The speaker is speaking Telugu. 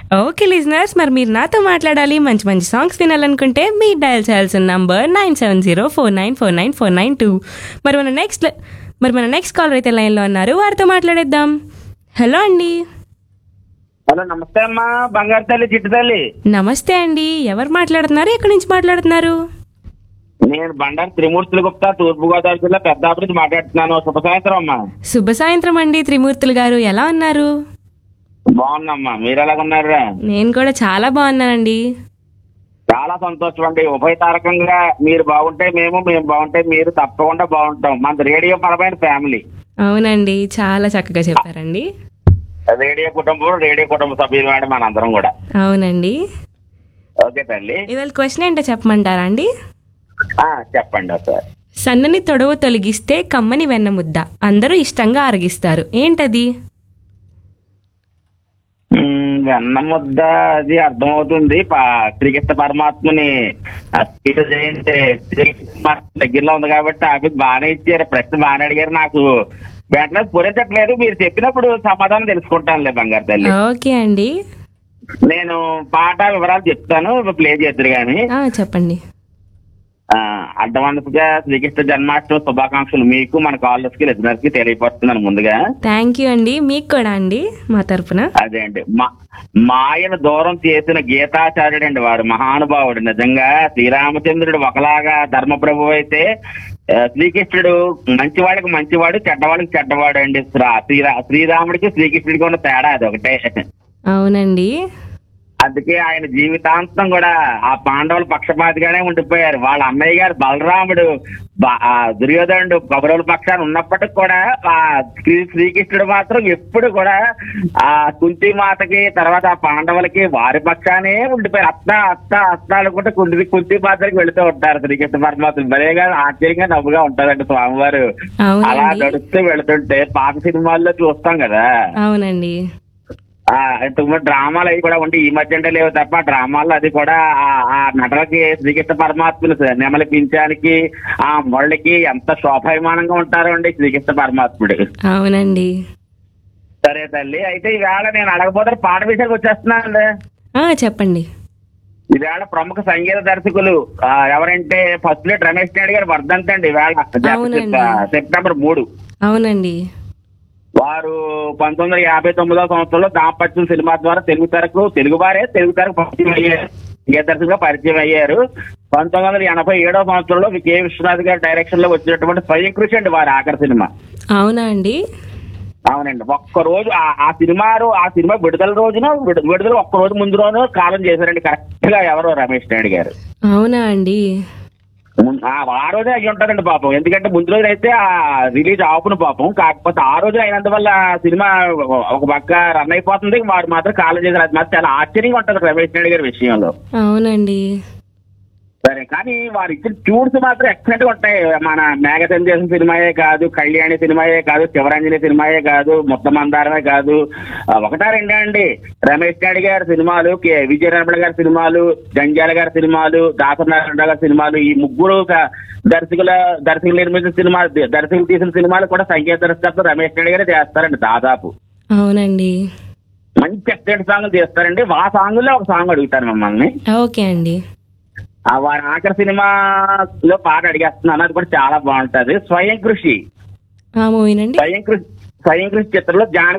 ఓకే లిజనర్స్ మరి మీరు నాతో మాట్లాడాలి మంచి మంచి సాంగ్స్ వినాలనుకుంటే మీరు డయల్ చేయాల్సిన number nine seven zero four nine four nine four nine two మరి మన నెక్స్ట్ మరి మన నెక్స్ట్ కాలర్ అయితే లైన్లో ఉన్నారు వారితో మాట్లాడేద్దాం హలో అండి హలో నమస్తే అమ్మా బంగారు తల్లి చిట్టు తల్లి నమస్తే అండి ఎవరు మాట్లాడుతున్నారు ఎక్కడి నుంచి మాట్లాడుతున్నారు నేను బండారు త్రిమూర్తుల గుప్తా తూర్పు గోదావరి జిల్లా పెద్దాపురం నుంచి మాట్లాడుతున్నాను శుభ సాయంత్రం అమ్మా శుభ సాయంత్రం అండి త్రిమూర్తులు గారు ఎలా ఉన్నారు బాగున్నామ్మా మీరు ఎలాగున్నారా నేను కూడా చాలా బాగున్నానండి చాలా సంతోషం అండి ఉభయతారకంగా మీరు బాగుంటే మేము మేము బాగుంటే మీరు తప్పకుండా బాగుంటాం మన రేడియో పరమైన ఫ్యామిలీ అవునండి చాలా చక్కగా చెప్పారండి రేడియో కుటుంబం రేడియో కుటుంబ సభ్యులు వాడి మనందరం కూడా అవునండి ఓకే తల్లి ఇవాళ క్వశ్చన్ ఏంటో చెప్పమంటారా అండి ఆ, చెప్పండి సార్ సన్నని తొడవ తొలగిస్తే కమ్మని వెన్న ముద్ద అందరూ ఇష్టంగా అరగిస్తారు ఏంటది వెన్న ముద్ద అది అర్థమవుతుంది పా- శ్రీకృష్ణ పరమాత్మని ఆ సీత జయంతి శ్రీకృష్ణ పరమాత్మ దగ్గరలో ఉంది కాబట్టి ఆఫీస్ బాగానే ఇచ్చారు ప్రశ్న బాగానే అడిగారు నాకు వెంటనే పూరించట్లేదు మీరు చెప్పినప్పుడు సమాధానం తెలుసుకుంటానులే బంగారు తల్లి ఓకే అండి నేను పాట వివరాలు చెప్తాను ప్లే చేద్దరు గాని ఆ, చెప్పండి ఆ, అడ్వాన్స్ గా శ్రీకృష్ణ జన్మాష్టమి శుభాకాంక్షలు మీకు మన కాలర్స్ కి లిజనర్స్ కి తెలియపరుస్తున్నాను ముందుగా థ్యాంక్ యూ అండి మీకు కూడా అండి మా తరపున అదే అండి మా మాయను దూరం చేసిన గీతాచార్యుడు అండి వాడు మహానుభావుడు నిజంగా శ్రీరామచంద్రుడు ఒకలాగా ధర్మప్రభు అయితే ఆ, శ్రీకృష్ణుడు మంచివాడికి మంచివాడు చెడ్డవాడికి చెడ్డవాడు అండి శ్రా- శ్రీరా శ్రీరాముడికి శ్రీకృష్ణుడికి ఉన్న తేడా అది ఒకటే అవునండి అందుకే ఆయన జీవితాంతం కూడా ఆ పాండవుల పక్షపాతిగానే ఉండిపోయారు వాళ్ళ అన్నయ్య గారు బలరాముడు బా- ఆ దుర్యోధనుడు కౌరవుల పక్షాన్ని ఉన్నప్పటికి కూడా ఆ శ్రీ శ్రీకృష్ణుడు మాత్రం ఎప్పుడు కూడా ఆ కుంతి మాతకి తర్వాత ఆ పాండవులకి వారి పక్షానే ఉండిపోయారు అత్త అత్త అత్త అనుకుంటే కుంతి కుంతి మాతకి వెళుతూ ఉంటారు శ్రీకృష్ణ పరమాత్మ భలేగా ఆశ్చర్యంగా నవ్వుగా ఉంటారండి స్వామివారు అలా అవునండి నడుస్తూ వెళుతుంటే పాత సినిమాల్లో చూస్తాం కదా అవునండి ఆ ఇంతకుముందు డ్రామాలు అవి కూడా ఉండి ఈ మధ్య అంటే లేవు తప్ప డ్రామాల్లో అది కూడా ఆ- ఆ నటనకి శ్రీకృష్ణ పరమాత్మను నెమలిపించడానికి ఆ మురళికి ఎంత శోభాయమానంగా ఉంటారు అండి శ్రీకృష్ణ పరమాత్ముడు అవునండి సరే తల్లి అయితే ఈవేళ నేను అడగబోతే పాట విషయానికి వచ్చేస్తున్నానండి ఆ, చెప్పండి ఈవేళ ప్రముఖ సంగీత దర్శకులు ఆ, ఎవరంటే ఫస్ట్ లేట్ రమేష్ నాయుడు గారు వర్ధంతి అండి ఈవేళ అవునండి. సెప్టెంబర్ మూడు అవునండి వారు పంతొమ్మిది వందల యాభై తొమ్మిదో సంవత్సరంలో దాంపత్యం సినిమా ద్వారా తెలుగు తెరకు తెలుగు వారే తెలుగు తెరకు పరిచయం అయ్యారు దర్శకుగా పరిచయం అయ్యారు పంతొమ్మిది వందల ఎనభై ఏడో సంవత్సరంలో కె విశ్వనాథ్ గారి డైరెక్షన్ లో వచ్చినటువంటి స్వయం కృషి అండి వారి ఆఖరి సినిమా అవునా అండి అవునండి ఒక్క రోజు ఆ- ఆ సినిమా రో- ఆ సినిమా విడుదల రోజున విడు- విడుదల ఒక్క రోజు ముందు రోజు కాలం చేశారండి కరెక్ట్ గా ఎవరో రమేష్ నాయుడు గారు అవునా అండి ముం- ఆ ఆ రోజే అయ్యి ఉంటారండి పాపం ఎందుకంటే ముందు రోజు అయితే ఆ రిలీజ్ ఆపును పాపం కాకపోతే ఆ రోజు అయినందువల్ల సినిమా ఒక పక్క రన్ అయిపోతుంది వాడు మాత్రం కాలం చేశారు అది మాత్రం చాలా ఆశ్చర్యంగా ఉంటుంది రమేష్ నాయుడు గారి విషయంలో అవునండి సరే కానీ వారు ఇచ్చిన ట్యూన్స్ మాత్రం ఎక్సలెంట్ గా ఉంటాయి మన మేఘచంద్ర చేసిన సినిమాయే కాదు కళ్యాణి సినిమాయే కాదు శివరంజని సినిమాయే కాదు మొత్తం మందారమే కాదు ఆ, ఒకటా రెండా అండి రమేష్ నాయుడు గారి సినిమాలు కె విజయరమణ గారి సినిమాలు జంజాల గారి సినిమాలు దాసనారాయణ గారి సినిమాలు ఈ ముగ్గురు క- దర్శకుల దర్శకులు నిర్మించిన సినిమా దర్శకులు తీసిన సినిమాలు కూడా సంగీత దర్శకత్వం రమేష్ నాయుడు గారే చేస్తారండి దాదాపు అవునండి మంచి ఎక్సలెంట్ సాంగ్లు చేస్తారండి ఆ సాంగుల్లో ఒక సాంగ్ అడుగుతాను మిమ్మల్ని ఓకే అండి ఆ వారి ఆఖరి సినిమాలో పాట అడిగేస్తున్నాను అది కూడా చాలా బాగుంటది స్వయం కృషి ఆ మూవీనండి స్వయం కృషి స్వయం కృషి చిత్రంలో జాన